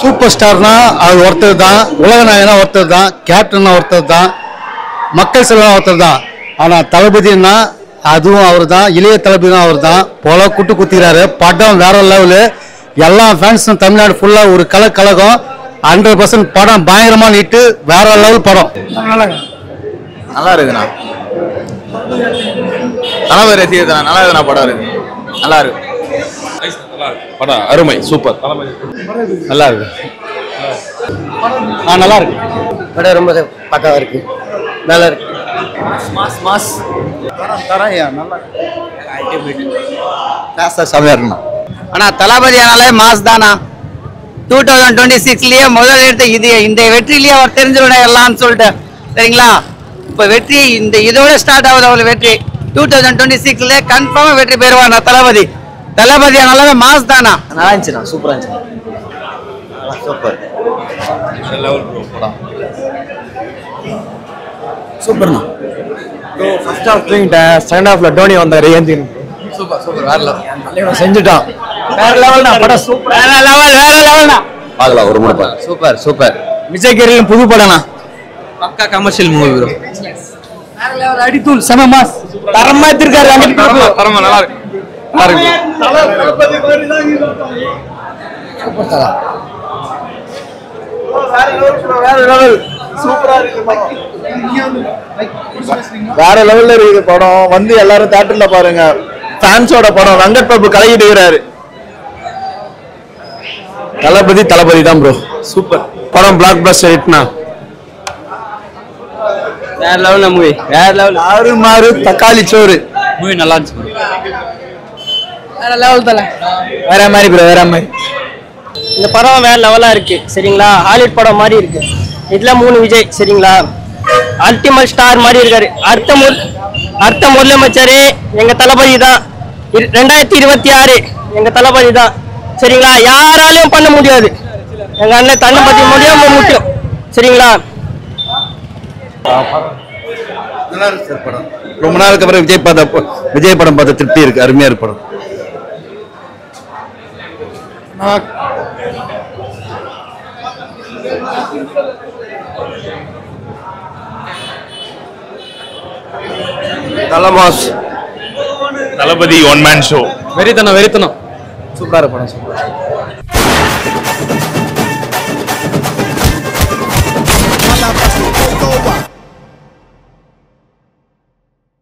super ஸ்டார்னா அது ஒருத்தர் தான் உலக நாயகனா ஒருத்தர் தான் கேப்டன்னா ஒருத்தர் தான் மக்கள் செல்வனா ஒருத்தர் தான் ஆனால் தளபதினா அதுவும் அவர் தான் இளைய தளபதியும் அவர் தான் போல குட்டு குத்திக்கிறாரு படம் வேற லெவலு எல்லா ஃபேன்ஸும் தமிழ்நாடு ஃபுல்லாக ஒரு கல கலகம் ஹண்ட்ரட் பர்சன்ட் படம் பயங்கரமாக நீட்டு வேற லெவல் படம் நல்லா இருக்குண்ணா தளபதி ரசிகர் தானே நல்லா இருக்குண்ணா படம் இருக்கு நல்லா இருக்கு படம் அருமை சூப்பர் நல்லா இருக்கு ஆ நல்லா இருக்கு படம் ரொம்ப பக்காவா இருக்கு நல்லா இருக்கு செமையா இருக்குண்ணா ஆனா தளபதி ஆனாலே மாஸ் தானா டூ தௌசண்ட் டுவெண்ட்டி சிக்ஸ்லயே முதல் எடுத்து இது இந்த வெற்றிலேயே அவர் தெரிஞ்சிடும் எல்லாம்னு சொல்லிட்டு சரிங்களா இப்ப வெற்றி இந்த இதோட ஸ்டார்ட் ஆகுது அவர் வெற்றி டூ தௌசண்ட் டுவெண்ட்டி சிக்ஸ்ல கன்ஃபார்மா வெற்றி பெறுவானா தளபதி தளபதி ஆனாலே மாஸ் தானா நல்லா இருந்துச்சுண்ணா சூப்பரா இருந்துச்சு சூப்பர் சூப்பர்ண்ணா ஃபர்ஸ்ட் ஹாஃப் தூங்கிட்டேன் செகண்ட் ஹாஃப்ல டோனி வந்தாரு ஏந்தி சூப்பர் சூப்பர் வேற லெவல் செஞ்சுட்டான் வேற லெவல்னா படம் சூப்பர் வேற லெவல் வேற லெவல்னா பார்க்கலாம் ஒரு முறை சூப்பர் சூப்பர் விஜய் கேரியல் புது படம்ண்ணா பக்கா கமர்ஷியல் மூவி ப்ரோ வேற லெவல் அடித்தூள் செம மாஸ் தரமா எடுத்திருக்காரு தரமா நல்லா இருக்கு நல்லா இருக்கு வேற லெவல்ல இருக்குது படம் வந்து எல்லாரும் தியேட்டர்ல பாருங்க ஃபேன்ஸோட படம் வெங்கட் பிரபு கலகிட்டுகிறாரு தளபதி தளபதி தான் ப்ரோ சூப்பர் படம் பிளாக் பஸ்டர் ஹிட்னா வேற லெவல் மூவி வேற லெவல் ஆறு மாறு தக்காளி சோறு மூவி நல்லா இருந்துச்சு வேற லெவல் தல வேற மாதிரி ப்ரோ வேற மாதிரி இந்த படம் வேற லெவலா இருக்கு சரிங்களா ஹாலிவுட் படம் மாதிரி இருக்கு இதுல மூணு விஜய் சரிங்களா அல்டிமேட் ஸ்டார் மாதிரி இருக்காரு அடுத்த முல் அடுத்த முதலமைச்சர் எங்க தளபதி தான் இரு- ரெண்டாயிரத்தி இருபத்தி ஆறு எங்க தளபதி தான் சரிங்களா யாராலையும் பண்ண முடியாது எங்க அண்ணன் தளபதி முடியாம முக்கியம் சரிங்களா நல்லா இருக்கு சார் படம் ரொம்ப நாளுக்கு அப்புறம் விஜய் பார்த்த விஜய் படம் பார்த்த திருப்தி இருக்கு அருமையா இருக்கு படம் தளபதி ஒன் மேன் ஷோ வெறித்தனம் வெறித்தனம் சூப்பரா இருக்கு படம் சூப்பர்